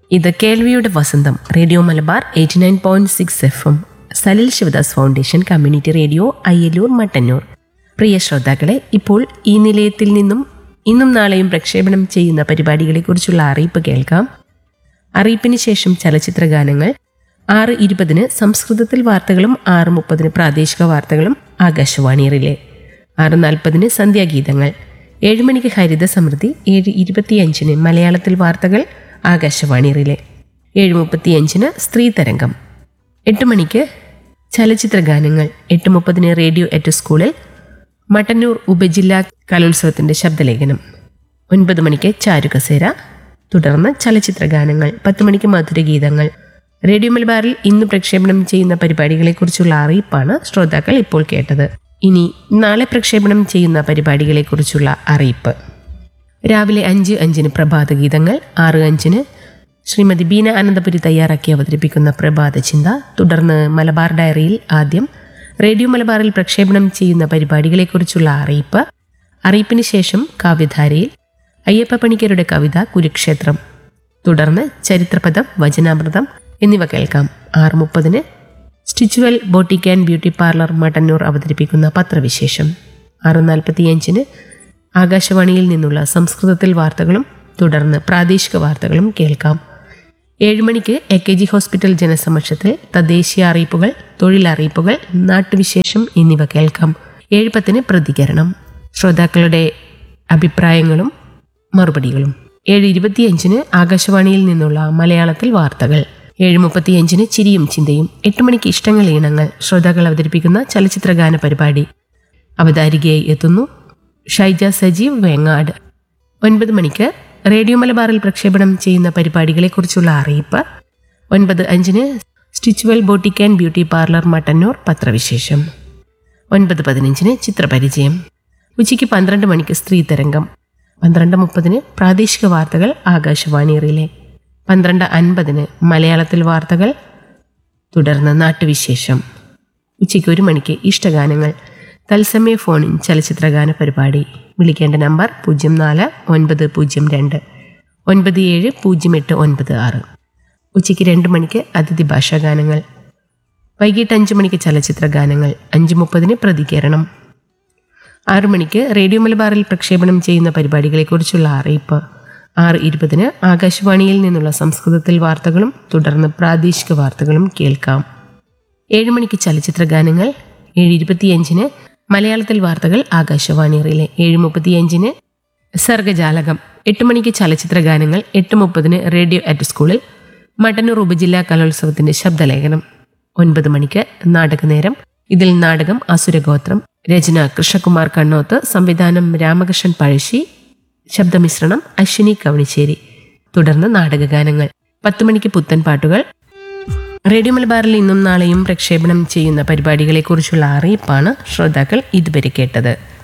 ഇത് കേൾവിയുടെ വസന്തം radio Malabar eighty nine point six F M Salil Sivadas foundation community radio Ayyalur Mattannur പ്രിയ ശ്രോതാക്കളെ ഇപ്പോൾ ഈ നിലയത്തിൽ നിന്നും ഇന്നും നാളെയും പ്രക്ഷേപണം ചെയ്യുന്ന പരിപാടികളെക്കുറിച്ചുള്ള അറിയിപ്പ് കേൾക്കാം അറിയിപ്പിന് ശേഷം ചലച്ചിത്ര ഗാനങ്ങൾ ആറ് ഇരുപതിന് സംസ്കൃതത്തിൽ വാർത്തകളും ആറ് മുപ്പതിന് പ്രാദേശിക വാർത്തകളും ആകാശവാണി റിലേ ആറ് നാൽപ്പതിന് സന്ധ്യാഗീതങ്ങൾ ഏഴ് മണിക്ക് ഹരിത സമൃദ്ധി ഏഴ് ഇരുപത്തിയഞ്ചിന് മലയാളത്തിൽ വാർത്തകൾ ആകാശവാണി റിലേ ഏഴ് മുപ്പത്തിയഞ്ചിന് സ്ത്രീ തരംഗം എട്ട് മണിക്ക് ചലച്ചിത്ര ഗാനങ്ങൾ എട്ട് മുപ്പതിന് റേഡിയോ എറ്റ് സ്കൂളിൽ മട്ടന്നൂർ ഉപജില്ലാ കലോത്സവത്തിന്റെ ശബ്ദലേഖനം ഒൻപത് മണിക്ക് ചാരുകസേര തുടർന്ന് ചലച്ചിത്ര ഗാനങ്ങൾ പത്ത് മണിക്ക് മധുരഗീതങ്ങൾ റേഡിയോ മലബാറിൽ ഇന്ന് പ്രക്ഷേപണം ചെയ്യുന്ന പരിപാടികളെക്കുറിച്ചുള്ള അറിയിപ്പാണ് ശ്രോതാക്കൾ ഇപ്പോൾ കേട്ടത് ഇനി നാളെ പ്രക്ഷേപണം ചെയ്യുന്ന പരിപാടികളെക്കുറിച്ചുള്ള അറിയിപ്പ് രാവിലെ അഞ്ച് അഞ്ചിന് പ്രഭാത ഗീതങ്ങൾ ആറ് അഞ്ചിന് ശ്രീമതി ബീന അനന്തപുരി തയ്യാറാക്കി അവതരിപ്പിക്കുന്ന പ്രഭാത ചിന്ത തുടർന്ന് മലബാർ ഡയറിയിൽ ആദ്യം റേഡിയോ മലബാറിൽ പ്രക്ഷേപണം ചെയ്യുന്ന പരിപാടികളെക്കുറിച്ചുള്ള അറിയിപ്പ് അറിയിപ്പിന് ശേഷം കാവ്യധാരയിൽ അയ്യപ്പ പണിക്കരുടെ കവിത കുരുക്ഷേത്രം തുടർന്ന് ചരിത്രപദം വചനാമൃതം എന്നിവ കേൾക്കാം ആറ് മുപ്പതിന് Stitchual boutique and beauty parlour Mattannur അവതരിപ്പിക്കുന്ന പത്രവിശേഷം ആറ് നാൽപ്പത്തിയഞ്ചിന് ആകാശവാണിയിൽ നിന്നുള്ള സംസ്കൃതത്തിൽ വാർത്തകളും തുടർന്ന് പ്രാദേശിക വാർത്തകളും കേൾക്കാം ഏഴ് മണിക്ക് എ കെ ജി ഹോസ്പിറ്റൽ ജനസമക്ഷത്തിൽ തദ്ദേശീയ അറിയിപ്പുകൾ തൊഴിലറിയിപ്പുകൾ നാട്ടുവിശേഷം എന്നിവ കേൾക്കാം ഏഴ് പത്തിന് പ്രതികരണം ശ്രോതാക്കളുടെ അഭിപ്രായങ്ങളും മറുപടികളും ഏഴ് ഇരുപത്തിയഞ്ചിന് ആകാശവാണിയിൽ നിന്നുള്ള മലയാളത്തിൽ വാർത്തകൾ ഏഴ് മുപ്പത്തിയഞ്ചിന് ചിരിയും ചിന്തയും എട്ട് മണിക്ക് ഇഷ്ടങ്ങൾ ഈണങ്ങൾ ശ്രോതാക്കൾ അവതരിപ്പിക്കുന്ന ചലച്ചിത്ര ഗാന പരിപാടി അവതാരികയായി എത്തുന്നു ഷൈജ സജീവ് വേങ്ങാട് ഒൻപത് മണിക്ക് റേഡിയോ മലബാറിൽ പ്രക്ഷേപണം ചെയ്യുന്ന പരിപാടികളെക്കുറിച്ചുള്ള അറിയിപ്പ് ഒൻപത് അഞ്ചിന് Stitchual boutique and beauty parlour Mattannur പത്രവിശേഷം ഒൻപത് പതിനഞ്ചിന് ചിത്രപരിചയം ഉച്ചയ്ക്ക് പന്ത്രണ്ട് മണിക്ക് സ്ത്രീ തരംഗം പന്ത്രണ്ട് മുപ്പതിന് പ്രാദേശിക വാർത്തകൾ ആകാശവാണി റിലേ പന്ത്രണ്ട് അൻപതിന് മലയാളത്തിൽ വാർത്തകൾ തുടർന്ന് നാട്ടുവിശേഷം ഉച്ചയ്ക്ക് ഒരു മണിക്ക് ഇഷ്ടഗാനങ്ങൾ തത്സമയ ഫോണിൻ ചലച്ചിത്രഗാന പരിപാടി വിളിക്കേണ്ട നമ്പർ പൂജ്യം നാല് ഒൻപത് പൂജ്യം രണ്ട് ഒൻപത് ഏഴ് പൂജ്യം എട്ട് ഒൻപത് ആറ് ഉച്ചയ്ക്ക് രണ്ട് മണിക്ക് അതിഥി ഭാഷാ ഗാനങ്ങൾ വൈകിട്ട് അഞ്ച് മണിക്ക് ചലച്ചിത്ര ഗാനങ്ങൾ അഞ്ച് മുപ്പതിന് പ്രതികരണം ആറു മണിക്ക് റേഡിയോ മലബാറിൽ പ്രക്ഷേപണം ചെയ്യുന്ന പരിപാടികളെക്കുറിച്ചുള്ള അറിയിപ്പ് ആറ് ഇരുപതിന് ആകാശവാണിയിൽ നിന്നുള്ള സംസ്കൃതത്തിൽ വാർത്തകളും തുടർന്ന് പ്രാദേശിക വാർത്തകളും കേൾക്കാം ഏഴ് മണിക്ക് ചലച്ചിത്ര ഗാനങ്ങൾ ഏഴ് ഇരുപത്തിയഞ്ചിന് മലയാളത്തിൽ വാർത്തകൾ ആകാശവാണിയിലെ ഏഴ് മുപ്പത്തിയഞ്ചിന് സർഗജാലകം എട്ട് മണിക്ക് ചലച്ചിത്ര ഗാനങ്ങൾ എട്ട് മുപ്പതിന് റേഡിയോ അറ്റ് സ്കൂളിൽ മട്ടന്നൂർ ഉപജില്ലാ കലോത്സവത്തിന്റെ ശബ്ദലേഖനം ഒൻപത് മണിക്ക് നാടകനേരം ഇതിൽ നാടകം അസുരഗോത്രം രചന കൃഷ്ണകുമാർ കണ്ണോത്ത് സംവിധാനം രാമകൃഷ്ണൻ പഴശ്ശി ശബ്ദമിശ്രണം അശ്വിനി കവണിശ്ശേരി തുടർന്ന് നാടകഗാനങ്ങൾ പത്ത് മണിക്ക് പുത്തൻ പാട്ടുകൾ റേഡിയോ മലബാറിൽ ഇന്നും നാളെയും പ്രക്ഷേപണം ചെയ്യുന്ന പരിപാടികളെക്കുറിച്ചുള്ള അറിയിപ്പാണ് ശ്രോതാക്കൾ ഇതുവരെ കേട്ടത്